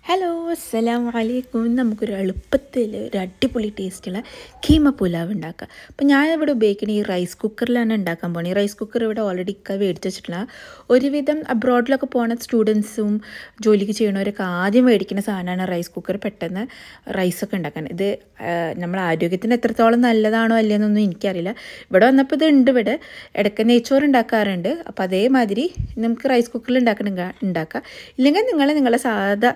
hello അസ്സലാം വലൈക്കും നമുക്കൊരു എളുപ്പത്തിൽ ഒരു അടിപൊളി ടേസ്റ്റുള്ള കീമ പുലാവ് ഉണ്ടാക്കാം അപ്പോൾ ഞാനിവിടെ ഉപയോഗിക്കുന്ന ഈ റൈസ് കുക്കറിലാണ് ഉണ്ടാക്കാൻ പോകുന്നത് ഈ റൈസ് കുക്കർ ഇവിടെ ഓൾറെഡി ഒക്കെ മേടിച്ച് വെച്ചിട്ടുള്ള ഒരുവിധം അബ്രോഡിലൊക്കെ പോണ സ്റ്റുഡൻസും ജോലിക്ക് ചെയ്യണവരൊക്കെ ആദ്യം മേടിക്കുന്ന സാധനമാണ് റൈസ് കുക്കർ പെട്ടെന്ന് റൈസൊക്കെ ഉണ്ടാക്കാൻ ഇത് നമ്മൾ ആരോഗ്യത്തിന് എത്രത്തോളം നല്ലതാണോ അല്ലയെന്നൊന്നും എനിക്കറിയില്ല ഇവിടെ വന്നപ്പോൾ ഇത് ഉണ്ട് ഇവിടെ ഇടയ്ക്ക് നെയ്ച്ചോറ് ഉണ്ടാക്കാറുണ്ട് അപ്പോൾ അതേമാതിരി നമുക്ക് റൈസ് കുക്കറിൽ ഉണ്ടാക്കണം ഉണ്ടാക്കാം ഇല്ലെങ്കിൽ നിങ്ങൾ നിങ്ങളുടെ സാധാ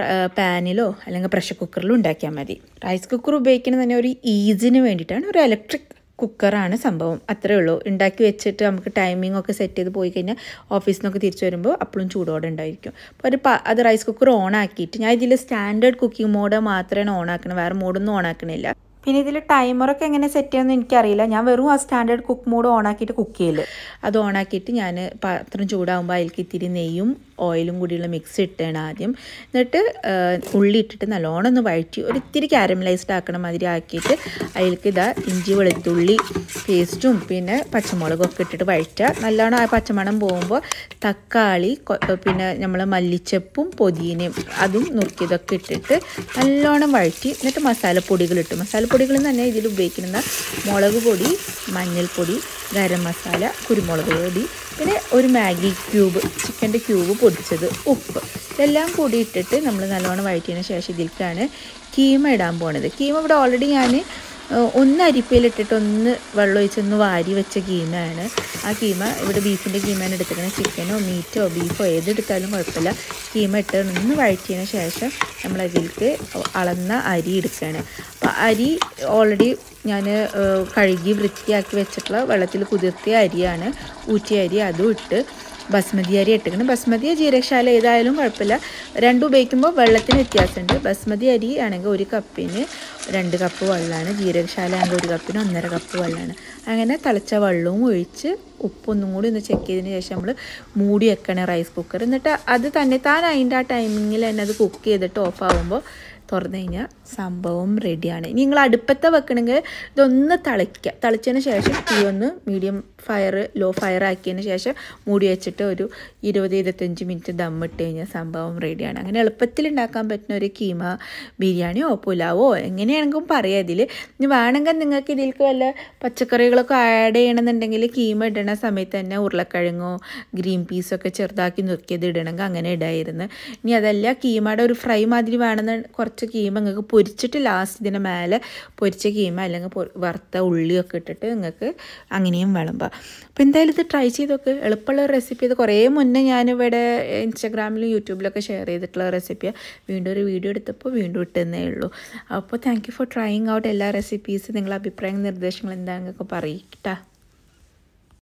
പാനിലോ അല്ലെങ്കിൽ പ്രഷർ കുക്കറിലോ ഉണ്ടാക്കിയാൽ മതി റൈസ് കുക്കർ ഉപയോഗിക്കുന്നത് തന്നെ ഒരു ഈസിന് വേണ്ടിയിട്ടാണ് ഒരു ഇലക്ട്രിക് കുക്കറാണ് സംഭവം അത്രേ ഉള്ളൂ ഉണ്ടാക്കി വെച്ചിട്ട് നമുക്ക് ടൈമിംഗ് ഒക്കെ സെറ്റ് ചെയ്ത് പോയി കഴിഞ്ഞാൽ ഓഫീസിൽ നിന്നൊക്കെ തിരിച്ചു വരുമ്പോൾ അപ്പോഴും ചൂടോടെ ഉണ്ടായിരിക്കും അപ്പോൾ ഒരു അത് റൈസ് കുക്കർ ഓൺ ആക്കിയിട്ട് ഞാൻ ഇതിൽ സ്റ്റാൻഡേർഡ് കുക്കിംഗ് മോഡ് മാത്രമാണ് ഓൺ ആക്കുന്നത് വേറെ മോഡൊന്നും ഓൺ ആക്കണില്ല പിന്നെ ഇതിൽ ടൈമറൊക്കെ എങ്ങനെ സെറ്റ് ചെയ്യുമെന്ന് എനിക്കറിയില്ല ഞാൻ വെറും ആ സ്റ്റാൻഡേർഡ് കുക്ക് മോഡ് ഓൺ ആക്കിയിട്ട് കുക്ക് ചെയ്യല് അത് ഓൺ ആക്കിയിട്ട് ഞാൻ പാത്രം ചൂടാകുമ്പോൾ അതിലേക്ക് ഇത്തിരി നെയ്യും ഓയിലും കൂടിയുള്ള മിക്സ് ഇട്ടാണ് ആദ്യം എന്നിട്ട് ഉള്ളി ഇട്ടിട്ട് നല്ലോണം ഒന്ന് വഴറ്റി ഒരു ഇത്തിരി കാരമലൈസ്ഡ് ആക്കണ മാതിരി ആക്കിയിട്ട് അതിലേക്ക് ഇതാ ഇഞ്ചി വെളുത്തുള്ളി പേസ്റ്റും പിന്നെ പച്ചമുളകും ഒക്കെ ഇട്ടിട്ട് വഴറ്റുക നല്ലോണം ആ പച്ചമണം പോകുമ്പോൾ തക്കാളി പിന്നെ നമ്മൾ മല്ലിച്ചപ്പും പൊതിനയും അതും നുറുക്കിയതൊക്കെ ഇട്ടിട്ട് നല്ലോണം വഴറ്റി എന്നിട്ട് മസാലപ്പൊടികൾ ഇട്ടു മസാലപ്പൊടികൾ തന്നെ ഇതിൽ ഉപയോഗിക്കുന്ന മുളക് പൊടി മഞ്ഞൾപ്പൊടി ഗരം മസാല കുരുമുളക് പൊടി പിന്നെ ഒരു മാഗി ക്യൂബ് ചിക്കൻ്റെ ക്യൂബ് പൊടിച്ചത് ഉപ്പ് ഇതെല്ലാം കൂടി ഇട്ടിട്ട് നമ്മൾ നല്ലോണം വഴറ്റിയതിന് ശേഷം ഇതിലേക്കാണ് കീമ ഇടാൻ പോണത് കീമ ഇവിടെ ഓൾറെഡി ഞാൻ ഒന്ന് അരിപ്പയിലിട്ടിട്ട് ഒന്ന് വെള്ളം ഒഴിച്ചൊന്ന് വാരി വെച്ച കീമയാണ് ആ കീമ ഇവിടെ ബീഫിൻ്റെ കീമയാണ് എടുത്തിരിക്കുന്നത് ചിക്കനോ മീറ്റോ ബീഫോ ഏതെടുത്താലും കുഴപ്പമില്ല കീമ ഇട്ട് ഒന്ന് വഴറ്റിയതിന് ശേഷം നമ്മൾ അതിലേക്ക് അളന്ന അരി എടുക്കുകയാണ് അപ്പോൾ അരി ഓൾറെഡി ഞാൻ കഴുകി വൃത്തിയാക്കി വെച്ചിട്ടുള്ള വെള്ളത്തിൽ കുതിർത്തിയ അരിയാണ് ഊറ്റിയ അരി അതും ഇട്ട് ബസ്മതി അരി ഇട്ടിക്കണം ബസ്മതി ജീരകശാല ഏതായാലും കുഴപ്പമില്ല രണ്ടും ഉപയോഗിക്കുമ്പോൾ വെള്ളത്തിന് വ്യത്യാസമുണ്ട് ബസ്മതി അരി ആണെങ്കിൽ ഒരു കപ്പിന് രണ്ട് കപ്പ് വെള്ളമാണ് ജീരകശാല ആണെങ്കിൽ ഒരു കപ്പിന് ഒന്നര കപ്പ് വെള്ളമാണ് അങ്ങനെ തിളച്ച വെള്ളവും ഒഴിച്ച് ഉപ്പൊന്നും കൂടി ഒന്ന് ചെക്ക് ചെയ്തതിന് ശേഷം നമ്മൾ മൂടി വെക്കണം റൈസ് കുക്കർ എന്നിട്ട് അത് തന്നെ താൻ അതിൻ്റെ ആ ടൈമിങ്ങിൽ തന്നെ അത് കുക്ക് ചെയ്തിട്ട് ഓഫ് ആകുമ്പോൾ തുറന്നു കഴിഞ്ഞാൽ സംഭവം റെഡിയാണ് ഇനി നിങ്ങൾ അടുപ്പത്തെ വെക്കണമെങ്കിൽ ഇതൊന്ന് തിളയ്ക്കുക തിളച്ചതിന് ശേഷം തീ ഒന്ന് മീഡിയം ഫയർ ലോ ഫയർ ആക്കിയതിന് ശേഷം മൂടി വെച്ചിട്ട് ഒരു ഇരുപത് ഇരുപത്തഞ്ച് മിനിറ്റ് ദമ്മിട്ട് കഴിഞ്ഞാൽ സംഭവം റെഡിയാണ് അങ്ങനെ എളുപ്പത്തിൽ ഉണ്ടാക്കാൻ പറ്റുന്ന ഒരു കീമ ബിരിയാണിയോ പുലാവോ എങ്ങനെയാണെങ്കിലും പറയാം ഇതിൽ ഇനി വേണമെങ്കിൽ നിങ്ങൾക്ക് ഇതിലേക്ക് വല്ല പച്ചക്കറികളൊക്കെ ആഡ് ചെയ്യണമെന്നുണ്ടെങ്കിൽ കീമ ഇടണ സമയത്ത് തന്നെ ഉരുളക്കിഴങ്ങോ ഗ്രീൻ പീസൊക്കെ ചെറുതാക്കി നുറുക്കിയത് ഇടണമെങ്കിൽ അങ്ങനെ ഇടായിരുന്നു ഇനി അതല്ല കീമയുടെ ഒരു ഫ്രൈ മാതിരി വേണമെന്ന് കുറച്ച് കീമ നിങ്ങൾക്ക് പൊരിച്ചിട്ട് ലാസ്റ്റ് ഇതിൻ്റെ മേലെ പൊരിച്ച കീമ അല്ലെങ്കിൽ വറുത്ത ഉള്ളിയൊക്കെ ഇട്ടിട്ട് നിങ്ങൾക്ക് അങ്ങനെയും വിളമ്പാം അപ്പോൾ എന്തായാലും ഇത് ട്രൈ ചെയ്തൊക്കെ എളുപ്പമുള്ള ഒരു റെസിപ്പി ഇത് കുറേ മുന്നേ ഞാനിവിടെ ഇൻസ്റ്റാഗ്രാമിലും യൂട്യൂബിലൊക്കെ ഷെയർ ചെയ്തിട്ടുള്ള റെസിപ്പിയാണ് വീണ്ടും ഒരു വീഡിയോ എടുത്തപ്പോൾ വീണ്ടും ഇട്ടുന്നേ ഉള്ളൂ അപ്പോൾ thank you for trying out എല്ലാ റെസിപ്പീസ് നിങ്ങളുടെ അഭിപ്രായം നിർദ്ദേശങ്ങൾ എന്താണെന്നൊക്കെ പറയട്ടാ